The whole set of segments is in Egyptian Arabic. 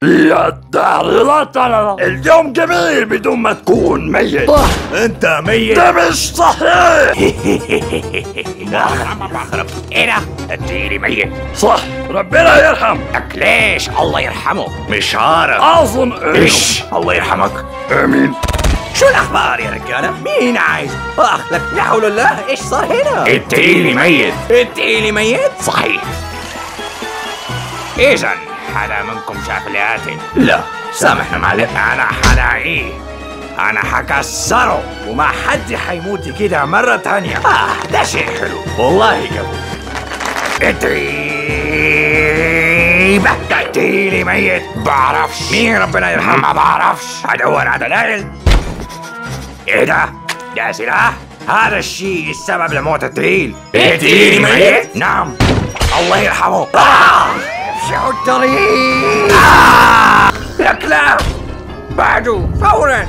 يا الدار اليوم جميل بدون ما تكون ميت انت ميت ده مش صحيح ايه ده؟ اديني ميت صح ربنا يرحم ليش الله يرحمه مش عارف اظن إنه- ايش الله يرحمك امين شو الاخبار يا رجاله مين عايز اخ لك لا حول الله ايش صار هنا اديني ميت اديني ميت صحيح اذا حدا منكم شاف اللي قاتل لا سامحنا معلم انا حلاقيه انا حكسره وما حد حيموت كده مرة تانية آه ده شيء حلو والله قبل ادريبه قتيلي ميت بعرفش مين ربنا يرحمه ما بعرفش ادور على دلائل ايه ده؟ ده سلاح؟ هذا الشيء السبب لموت التريل التريل ميت؟ نعم الله يرحمه آه! افشعوا الطريق آه! يا كلاب بعدوا فورا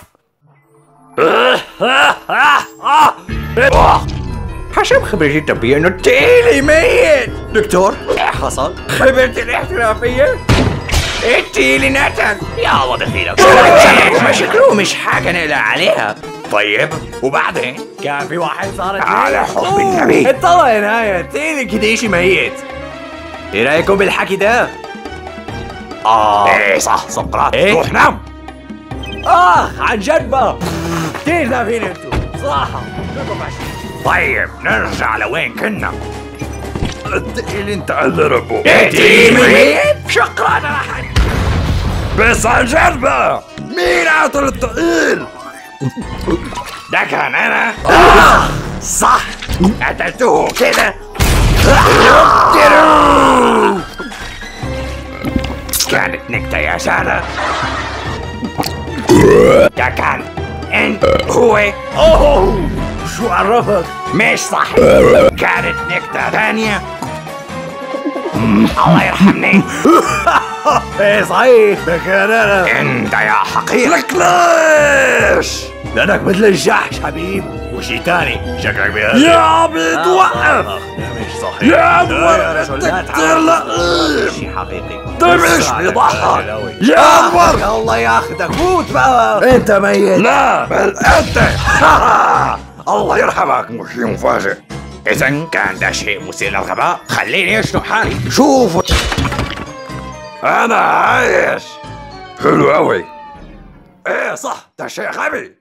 حسب خبرتي الطبية انه التيلي ميت دكتور ايه حصل؟ خبرتي الاحترافية التيلي نتن يا الله دخيلك ما شكله مش حاجة نقلق عليها طيب وبعدين كان في واحد صار على حب النبي اطلع يا نهاية تيلي كديشي ميت ايه رايكم بالحكي ده؟ اه ايه صح سقراط ايه؟ روح نام اه عن جد بقى كتير نافين انتوا صراحة طيب نرجع لوين كنا اللي انت على ربه ميت شكرا انا بس عن جد بقى مين عطل التقيل ده كان انا آه صح قتلته كده كانت نكتة يا سادة ده كان انت هو اوه شو عرفك مش صح كانت نكتة تانية مم، الله يرحمني ايه صحيح ده كان انا انت يا حقير لك ليش لانك مثل الجحش حبيب وشي تاني شكلك بهذا يا عبيد وقف مش صحيح يا لا أنور يا رجل لا أنت كتير لئيم شي حقيقي ده مش بيضحك يا أنور الله ياخدك فوت بقى انت ميت لا بل أنت الله يرحمك مش مفاجئ اذا كان ده شيء مثير للغباء خليني اشنق حالي شوف أنا عايش حلو أوي ايه صح ده شيء غبي